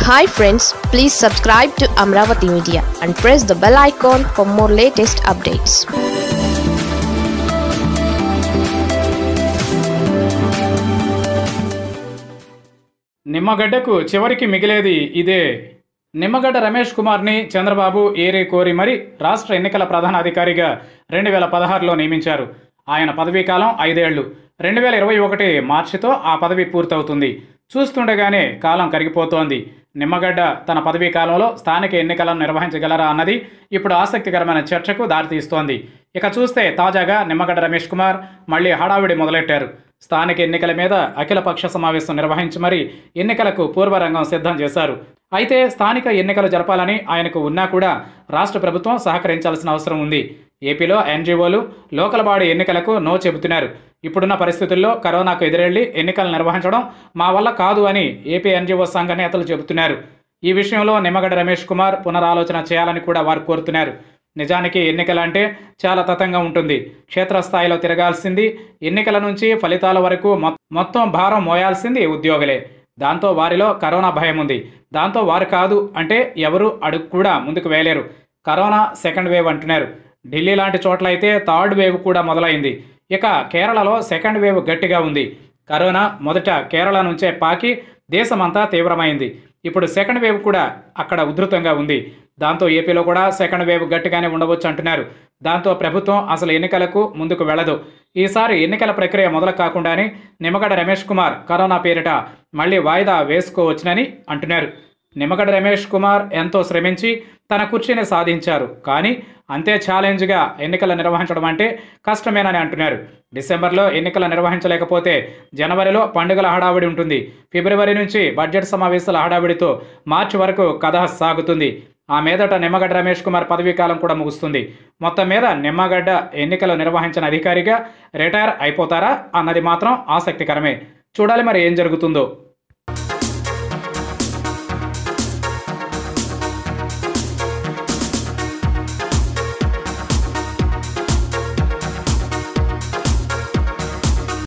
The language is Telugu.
hi friends please subscribe to Amaravati media and press the bell icon for more latest updates నిమ్మగడ్డకు చివరికి మిగిలేది ఇదే నిమ్మగడ్డ రమేష్ కుమార్ని చంద్రబాబు ఏరే కోరి మరి రాష్ట్ర ఎన్నికల ప్రధాన అధికారిగా రెండు వేల పదహారులో నియమించారు ఆయన పదవీ కాలం ఐదేళ్లు రెండు వేల ఇరవై ఒకటి మార్చితో ఆ పదవి పూర్తవుతుంది చూస్తుండగానే కాలం కరిగిపోతోంది నిమ్మగడ్డ తన పదవీ కాలంలో స్థానిక ఎన్నికలను నిర్వహించగలరా అన్నది ఇప్పుడు ఆసక్తికరమైన చర్చకు దారితీస్తోంది ఇక చూస్తే తాజాగా నిమ్మగడ్డ రమేష్ కుమార్ మళ్ళీ హడావిడి మొదలెట్టారు స్థానిక ఎన్నికల మీద అఖిలపక్ష సమావేశం నిర్వహించి మరీ ఎన్నికలకు పూర్వరంగం సిద్ధం చేశారు అయితే స్థానిక ఎన్నికలు జరపాలని ఆయనకు ఉన్నా కూడా రాష్ట్ర ప్రభుత్వం సహకరించాల్సిన అవసరం ఉంది ఏపీలో ఎన్జీఓలు లోకల్ బాడీ ఎన్నికలకు నో చెబుతున్నారు ఇప్పుడున్న పరిస్థితుల్లో కరోనాకు ఎదురెళ్లి ఎన్నికలు నిర్వహించడం మా వల్ల కాదు అని ఏపీ ఎన్జీఓ సంఘ నేతలు చెబుతున్నారు ఈ విషయంలో నిమ్మగడ్డ రమేష్ కుమార్ పునరాలోచన చేయాలని కూడా వారు కోరుతున్నారు నిజానికి ఎన్నికలంటే చాలా తతంగా ఉంటుంది క్షేత్రస్థాయిలో తిరగాల్సింది ఎన్నికల నుంచి ఫలితాల వరకు మొ- మొత్తం భారం మోయాల్సింది ఉద్యోగులే దాంతో వారిలో కరోనా భయం ఉంది దాంతో వారు కాదు అంటే ఎవరు అడుగు కూడా ముందుకు వేయలేరు కరోనా సెకండ్ వేవ్ అంటున్నారు ఢిల్లీ లాంటి చోట్ల అయితే థర్డ్ వేవ్ కూడా మొదలైంది ఇక కేరళలో సెకండ్ వేవ్ గట్టిగా ఉంది కరోనా మొదట కేరళ నుంచే పాకి దేశమంతా తీవ్రమైంది ఇప్పుడు సెకండ్ వేవ్ కూడా అక్కడ ఉధృతంగా ఉంది దాంతో ఏపీలో కూడా సెకండ్ వేవ్ గట్టిగానే ఉండవచ్చు అంటున్నారు దాంతో ప్రభుత్వం అసలు ఎన్నికలకు ముందుకు వెళ్ళదు ఈసారి ఎన్నికల ప్రక్రియ మొదలు కాకుండానే నిమ్మగడ్డ రమేష్ కుమార్ కరోనా పేరిట మళ్ళీ వాయిదా వేసుకోవచ్చునని అంటున్నారు నిమ్మగడ్డ రమేష్ కుమార్ ఎంతో శ్రమించి తన కుర్చీని సాధించారు కానీ అంతే ఛాలెంజ్గా ఎన్నికలు నిర్వహించడం అంటే కష్టమేనని అంటున్నారు డిసెంబర్లో ఎన్నికలు నిర్వహించలేకపోతే జనవరిలో పండుగల హడావిడి ఉంటుంది ఫిబ్రవరి నుంచి బడ్జెట్ సమావేశాల హడావిడితో మార్చి వరకు కథ సాగుతుంది ఆ మీదట నిమ్మగడ్డ రమేష్ కుమార్ పదవీ కాలం కూడా ముగుస్తుంది మొత్తం మీద నిమ్మగడ్డ ఎన్నికలు నిర్వహించిన అధికారిగా రిటైర్ అయిపోతారా అన్నది మాత్రం ఆసక్తికరమే చూడాలి మరి ఏం జరుగుతుందో